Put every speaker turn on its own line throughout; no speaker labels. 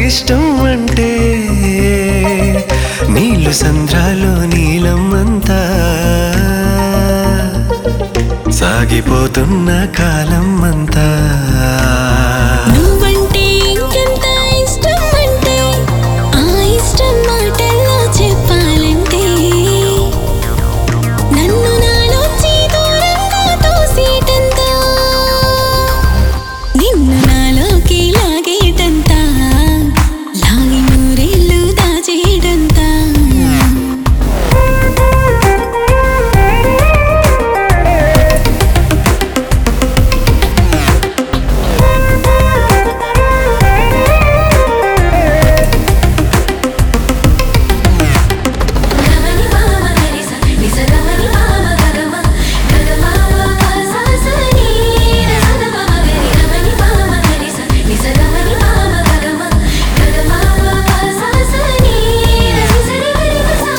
ఇష్టం అంటే నీళ్ళు సంద్రాలు నీలం అంతా సాగిపోతున్న కాలం అంతా
నువ్వంటే ఇంకెంత ఇష్టం అంటే ఆ ఇష్టం మాటల్లో చెప్పాలంటే నన్ను నాలోంచి దూరంగా తోసేటంత నిన్ను నాలోకి లాగేటంత లాగి నూరేళ్ళు దాచేటంత
గమని మామ గరిస నిస గమని మామ గగమ గగమామ పససని రసన మామ గరి గమని మామ గరిస నిస గమని మామ గగమ గగమామ పససని రసని గరి వసా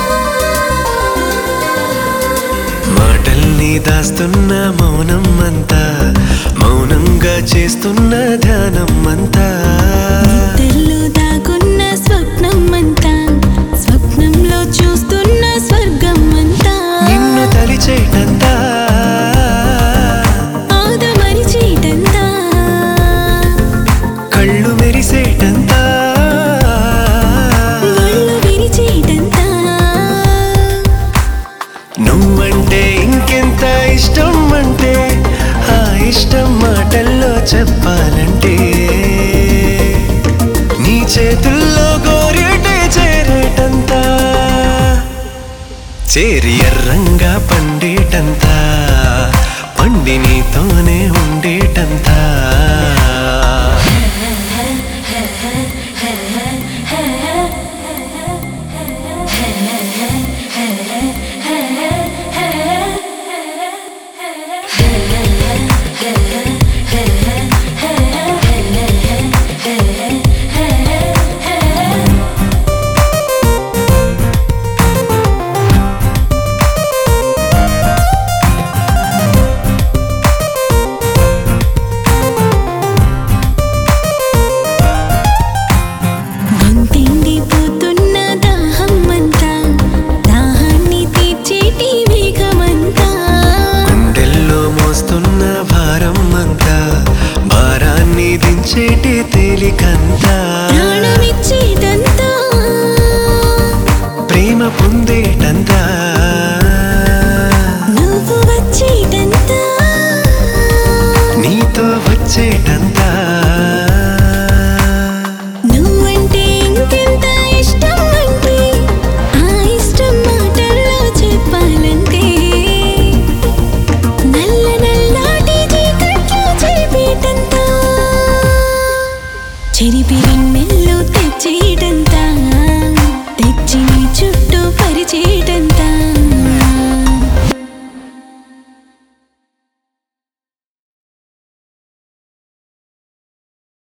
మాటల్ని దాస్తున్న మౌనం అంతా మౌనంగా చేస్తున్న ధ్యానం అంతా
తెల్లు దాగున్న స్వప్నం అంతా స్వప్నంలో చూస్తున్న స్వర్గం అంతా
నిన్ను తలిచేటంతా
ఆదమరిచేటంతా
కళ్ళు మెరిసేటంతా
ఒళ్ళు విరిచేటంతా
నువ్వంటే ఇంకెంత ఇష్టం అంటే ఆ ఇష్టం మాటల్లో చెప్పాలంటే నీ చేతుల్లో గోరేటే చేరేటంతా చేరి ఎర్రంగా పండేటంతా పండి నీతోనే ఉండేటంతా
గొంతెండి పోతున్న దాహం అంతా దాహాన్ని తీర్చేటి మేఘమంతా
గుండెల్లో మోస్తున్న భారం అంతా భారాన్ని దించేటి తేలికంతా
ప్రాణమిచ్చేటంతా
ప్రేమ పొందేటంతా
నువ్వు వచ్చేటంతా
నీతో వచ్చేటంతా
నువ్వంటే ఇంకెంత ఇష్టం అంటే ఆ ఇష్టం మాటల్లో చెప్పాలంటే నల్ల నల్లాటి చీకట్లో చెరిపేటంతా చెరిపి వెన్నెల్లో తెచ్చేటంతా తెచ్చి నీ చుట్టూ పరిచేటంతా